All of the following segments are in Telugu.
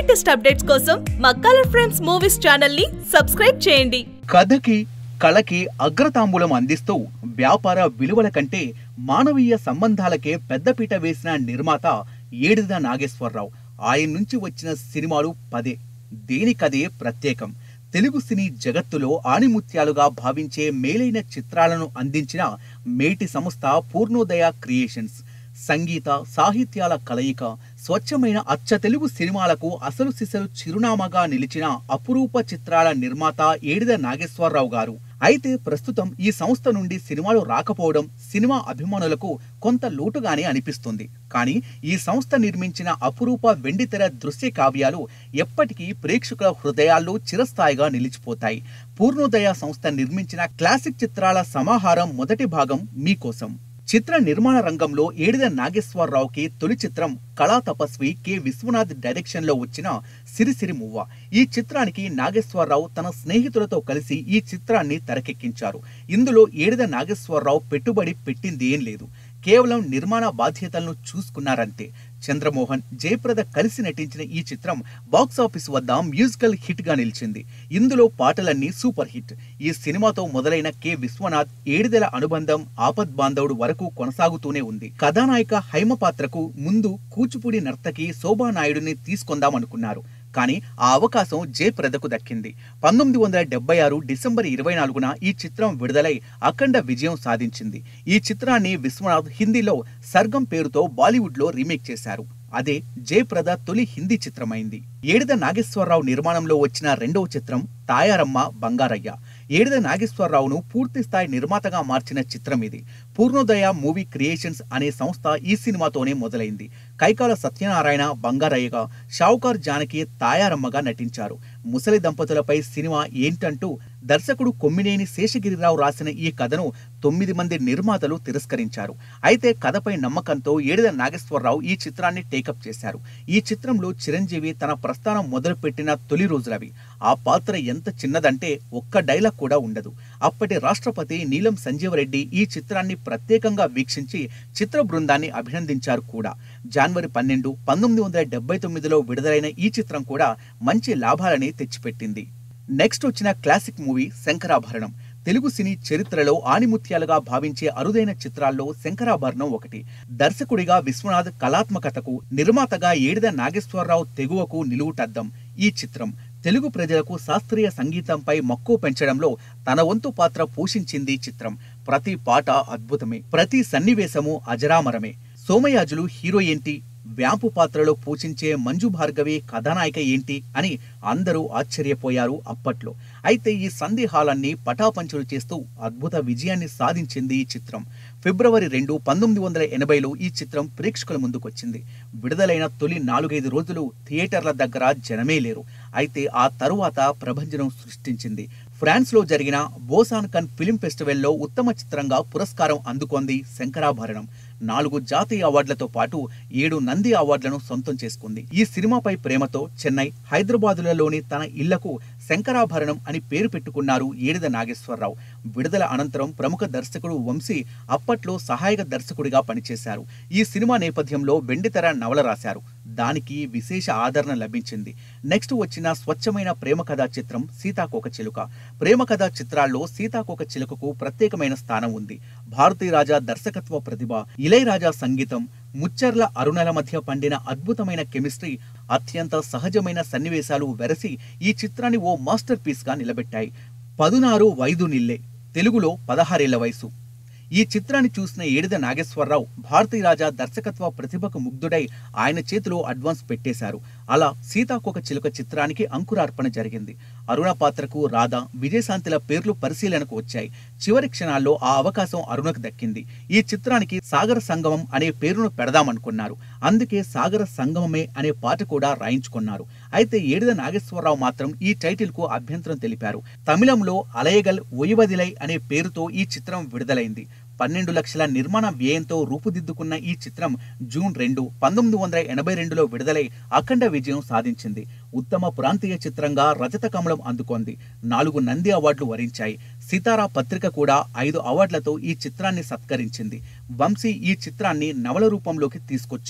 లేటెస్ట్ అప్డేట్స్ కోసం మా కలర్ ఫ్రేమ్స్ మూవీస్ ఛానల్ ని సబ్స్క్రైబ్ చేయండి కథకి కళకి అగ్రతాంబూలం అందిస్తూ వ్యాపార విలువల కంటే మానవీయ సంబంధాలకే పెద్దపీట వేసిన నిర్మాత ఏడిద నాగేశ్వరరావు ఆయన నుంచి వచ్చిన సినిమాలు పదే దేనికదే ప్రత్యేకం తెలుగు సినీ జగత్తులో ఆణిముత్యాలుగా భావించే మేలైన చిత్రాలను అందించిన మేటి సంస్థ పూర్ణోదయ క్రియేషన్స్ సంగీత సాహిత్యాల కలయిక స్వచ్ఛమైన అచ్చ తెలుగు సినిమాలకు అసలు సిసలు చిరునామాగా నిలిచిన అపురూప చిత్రాల నిర్మాత ఏడిద నాగేశ్వరరావు గారు అయితే ప్రస్తుతం ఈ సంస్థ నుండి సినిమాలు రాకపోవడం సినిమా అభిమానులకు కొంత లోటుగానే అనిపిస్తుంది కానీ ఈ సంస్థ నిర్మించిన అపురూప వెండితెర దృశ్య కావ్యాలు ఎప్పటికీ ప్రేక్షకుల హృదయాల్లో చిరస్థాయిగా నిలిచిపోతాయి పూర్ణోదయ సంస్థ నిర్మించిన క్లాసిక్ చిత్రాల సమాహారం మొదటి భాగం మీకోసం చిత్ర నిర్మాణ రంగంలో ఏడిద నాగేశ్వరరావుకి తొలి చిత్రం కళా తపస్వి కె విశ్వనాథ్ డైరెక్షన్ లో వచ్చిన సిరిసిరి మువ్వ ఈ చిత్రానికి నాగేశ్వరరావు తన స్నేహితులతో కలిసి ఈ చిత్రాన్ని తెరకెక్కించారు ఇందులో ఏడిద నాగేశ్వరరావు పెట్టుబడి పెట్టింది ఏం లేదు కేవలం నిర్మాణ బాధ్యతలను చూసుకున్నారంతే చంద్రమోహన్ జయప్రద కలిసి నటించిన ఈ చిత్రం బాక్సాఫీస్ వద్ద మ్యూజికల్ హిట్ గా నిలిచింది ఇందులో పాటలన్నీ సూపర్ హిట్ ఈ సినిమాతో మొదలైన కె విశ్వనాథ్ ఏడుదెల అనుబంధం ఆపద్ బాంధవుడు వరకు కొనసాగుతూనే ఉంది కథానాయిక హైమ పాత్రకు ముందు కూచిపూడి నర్తకి శోభా నాయుడుని తీసుకొందామనుకున్నారు కానీ ఆ అవకాశం జయప్రదకు దక్కింది పంతొమ్మిది వందల డెబ్బై ఆరు డిసెంబర్ ఇరవై నాలుగున ఈ చిత్రం విడుదలై అఖండ విజయం సాధించింది ఈ చిత్రాన్ని విశ్వనాథ్ హిందీలో సర్గం పేరుతో బాలీవుడ్లో రీమేక్ చేశారు అదే జయప్రద తొలి హిందీ చిత్రమైంది ఏడిద నాగేశ్వరరావు నిర్మాణంలో వచ్చిన రెండవ చిత్రం తాయారమ్మ బంగారయ్య ఏడిద నాగేశ్వరరావును పూర్తి స్థాయి నిర్మాతగా మార్చిన చిత్రం ఇది పూర్ణోదయ మూవీ క్రియేషన్స్ అనే సంస్థ ఈ సినిమాతోనే మొదలైంది కైకాల సత్యనారాయణ బంగారయ్యగా షావుకార్ జానకి తాయారమ్మగా నటించారు ముసలి దంపతులపై సినిమా ఏంటంటూ దర్శకుడు కొమ్మినేని శేషగిరిరావు రాసిన ఈ కథను తొమ్మిది మంది నిర్మాతలు తిరస్కరించారు అయితే కథపై నమ్మకంతో ఏడిద నాగేశ్వరరావు ఈ చిత్రాన్ని టేకప్ చేశారు ఈ చిత్రంలో చిరంజీవి తన ప్రస్థానం మొదలుపెట్టిన తొలి రోజులవి ఆ పాత్ర ఎంత చిన్నదంటే ఒక్క డైలాగ్ కూడా ఉండదు అప్పటి రాష్ట్రపతి నీలం సంజీవరెడ్డి ఈ చిత్రాన్ని ప్రత్యేకంగా వీక్షించి చిత్ర బృందాన్ని అభినందించారు కూడా జనవరి పన్నెండు పంతొమ్మిది వందల డెబ్బై తొమ్మిదిలో విడుదలైన ఈ చిత్రం కూడా మంచి లాభాలని తెచ్చిపెట్టింది నెక్స్ట్ వచ్చిన classic movie Sankarabharanam Telugu cine చరిత్రలో ఆణిముత్యాలుగా భావించే అరుదైన చిత్రాల్లో శంకరాభరణం ఒకటి దర్శకుడిగా విశ్వనాథ్ కళాత్మకతకు నిర్మాతగా ఏడిద నాగేశ్వరరావు తెగువకు నిలువుటద్దం ఈ చిత్రం తెలుగు ప్రజలకు శాస్త్రీయ సంగీతంపై మక్కువ పెంచడంలో తన వంతు పాత్ర పోషించింది ఈ చిత్రం ప్రతి పాట అద్భుతమే ప్రతి సన్నివేశము అజరామరమే సోమయాజులు హీరో ఏంటి వ్యాంపు పాత్రలో పూజించే మంజు భార్గవి కథానాయిక ఏంటి అని అందరూ ఆశ్చర్యపోయారు అప్పట్లో అయితే ఈ సందేహాలన్నీ పటాపంచలు చేస్తూ అద్భుత విజయాన్ని సాధించింది ఈ చిత్రం ఫిబ్రవరి రెండు పంతొమ్మిది వందల ఎనభైలో ఈ చిత్రం ప్రేక్షకుల ముందుకొచ్చింది విడుదలైన తొలి నాలుగైదు రోజులు థియేటర్ల దగ్గర జనమే లేరు అయితే ఆ తరువాత ప్రభంజనం సృష్టించింది ఫ్రాన్స్ లో జరిగిన బోసాన్ కన్ ఫిలిం ఫెస్టివల్లో ఉత్తమ చిత్రంగా పురస్కారం అందుకొంది శంకరాభరణం నాలుగు జాతీయ అవార్డులతో పాటు ఏడు నంది అవార్డులను సొంతం చేసుకుంది ఈ సినిమాపై ప్రేమతో చెన్నై హైదరాబాదులలోని తన ఇళ్లకు శంకరాభరణం అని పేరు పెట్టుకున్నారు ఏడిద నాగేశ్వరరావు విడుదల అనంతరం ప్రముఖ దర్శకుడు వంశీ అప్పట్లో సహాయక దర్శకుడిగా పనిచేశారు ఈ సినిమా నేపథ్యంలో వెండితెర నవల రాశారు దానికి విశేష ఆదరణ లభించింది నెక్స్ట్ వచ్చిన స్వచ్ఛమైన ప్రేమ కథా చిత్రం సీతాకోక చిలుక ప్రేమ కథా చిత్రాల్లో సీతాకోక చిలుకకు ప్రత్యేకమైన స్థానం ఉంది భారతీ రాజా దర్శకత్వ ప్రతిభ ఇళయరాజా సంగీతం ముచ్చర్ల అరుణల మధ్య పండిన అద్భుతమైన కెమిస్ట్రీ అత్యంత సహజమైన సన్నివేశాలు వెరసి ఈ చిత్రాన్ని ఓ మాస్టర్ పీస్ గా నిలబెట్టాయి పదునారు వైదు నిల్లే తెలుగులో పదహారేళ్ల వయసు ఈ చిత్రాన్ని చూసిన ఏడిద నాగేశ్వరరావు భారతీ రాజా దర్శకత్వ ప్రతిభకు ముగ్ధుడై ఆయన చేతిలో అడ్వాన్స్ పెట్టేశారు అలా సీతాకోక చిలుక చిత్రానికి అంకురార్పణ జరిగింది అరుణ పాత్రకు రాధ విజయశాంతిల పేర్లు పరిశీలనకు వచ్చాయి చివరి క్షణాల్లో ఆ అవకాశం అరుణకు దక్కింది ఈ చిత్రానికి సాగర సంగమం అనే పేరును పెడదామనుకున్నారు అందుకే సాగర సంగమమే అనే పాట కూడా రాయించుకున్నారు అయితే ఏడిద నాగేశ్వరరావు మాత్రం ఈ టైటిల్ కు అభ్యంతరం తెలిపారు తమిళంలో అలయగల్ ఒయివదిలై అనే పేరుతో ఈ చిత్రం విడుదలైంది పన్నెండు లక్షల నిర్మాణ వ్యయంతో రూపుదిద్దుకున్న ఈ చిత్రం జూన్ రెండు పంతొమ్మిది వందల ఎనభై రెండులో విడుదలై అఖండ విజయం సాధించింది ఉత్తమ ప్రాంతీయ చిత్రంగా రజత కమలం అందుకొంది నాలుగు నంది అవార్డులు వరించాయి సితారా పత్రిక కూడా ఐదు అవార్డులతో ఈ చిత్రాన్ని సత్కరించింది వంశీ ఈ చిత్రాన్ని నవల రూపంలోకి తీసుకొచ్చారు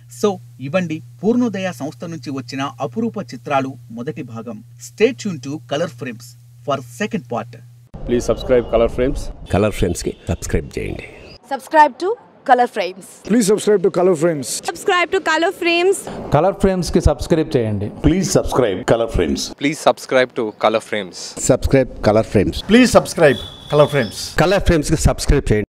సో ఇవ్వండి పూర్ణోదయ సంస్థ నుంచి వచ్చిన అపురూప చిత్రాలు మొదటి భాగం stay tune to Color Frames for second part please subscribe Color Frames Color ఫ్రేమ్స్కి సబ్స్క్రైబ్ చేయండి subscribe to color frames Please subscribe to Color Frames. subscribe to color frames Color ఫ్రేమ్స్కి సబ్స్క్రైబ్ చేయండి Please subscribe Color Frames. Please subscribe to Color Frames. Subscribe Color Frames Please subscribe Color Frames. Color ఫ్రేమ్స్కి సబ్స్క్రైబ్ చేయండి